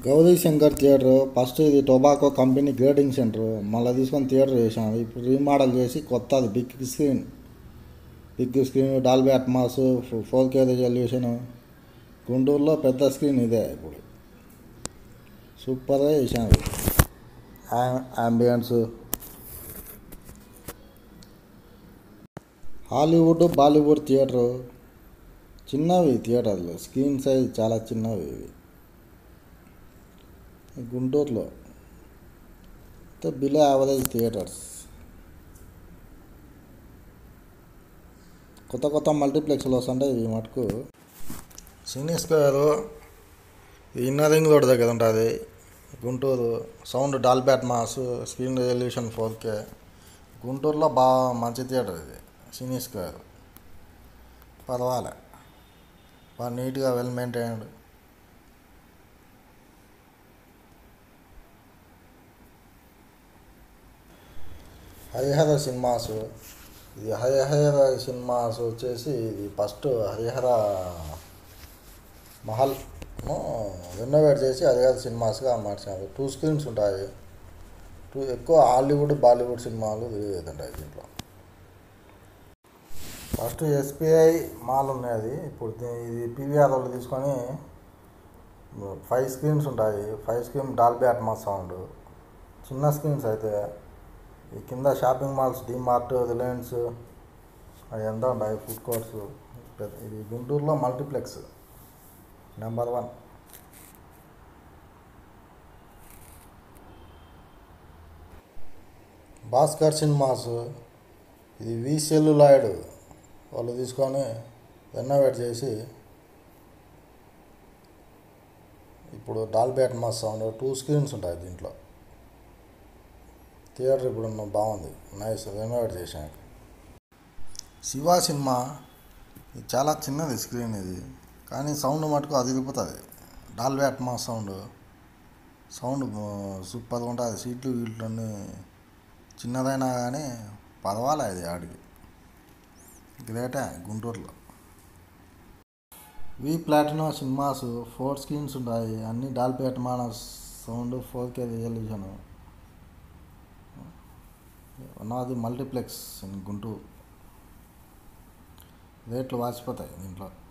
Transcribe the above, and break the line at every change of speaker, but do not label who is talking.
Gauri Shankar theatre first ఇది tobacco company grading centre మళ్ళీ తీసుకొని థియేటర్ చేసాం ఇప్పుడు రీమోడల్ చేసి కొత్తది big screen big screen Dolby Atmos four K resolution గుంటూరులో పెద్ద స్క్రీన్ ఇదే ఇప్పుడు సూపర్గా చేసాం ఇది అంబియన్స్ హాలీవుడ్ బాలీవుడ్ థియేటర్ చిన్నవి థియేటర్లు స్క్రీన్ సైజ్ చాలా చిన్నవి ఇవి గుంటూరులో అంటే బిలో యావరేజ్ థియేటర్స్ కొత్త కొత్త మల్టీప్లెక్స్లు వస్తుంటాయి ఈ మటుకు cine square inner ring road దగ్గర ఉంటుంది Guntur sound Dolby Atmos screen resolution four K గుంటూరులో బాగా మంచి థియేటర్ ఇది సినీ స్క్వేర్ పర్వాలే బాగా నీట్గా వెల్ మెయింటైన్డ్ హరిహర సినిమాస్ ఇది హరిహర సినిమాస్ వచ్చేసి ఇది ఫస్ట్ హరిహర మహల్ రెనోవేట్ చేసి హరిహర సినిమాస్గా మార్చారు టూ స్క్రీన్స్ ఉంటాయి టూ ఎక్కువ హాలీవుడ్ బాలీవుడ్ సినిమాలు ఉంటాయి దీంట్లో ఫస్ట్ ఎస్బీఐ మాల్ ఉన్నది ఇప్పుడు దీ- ఇది పీవీఆర్ వాళ్ళు తీసుకొని ఫైవ్ స్క్రీన్స్ ఉంటాయి five screen Dolby Atmos sound చిన్న స్క్రీన్స్ అయితే ఈ కింద షాపింగ్ మాల్స్ డిమార్ట్ రిలయన్స్ అవి ఎంత ఉంటాయి ఫుడ్ కోర్ట్స్ పెద్ద- ఇది గుంటూరులో multiplex number one Bhaskar cinemas ఇది వి సెల్లులాయిడ్ వాళ్ళు తీసుకొని రెనోవేట్ చేసి ఇప్పుడు Dolby Atmos sound two screens ఉంటాయి దీంట్లో థియేటర్ ఇప్పుడు ఉన్న బాగుంది నైస్ రెనోవేట్ చేశాను శివ సినిమా ఇది చాలా చిన్నది స్క్రీన్ ఇది కానీ సౌండ్ మటుకు అదిరిపోతుంది డాల్బీ అట్మాస్ సౌండ్ సౌండ్ సూపర్గా ఉంటుంది సీట్లు వీట్లు అన్నీ చిన్నదైనా కానీ పర్వాలే ఇది ఆడికి గ్రేటే గుంటూరులో V Platino cinemas four screens ఉంటాయి అన్ని Dolby Atmos sound four K resolution one of the multiplex in Guntur రేట్లు వాచిపోతాయి దీంట్లో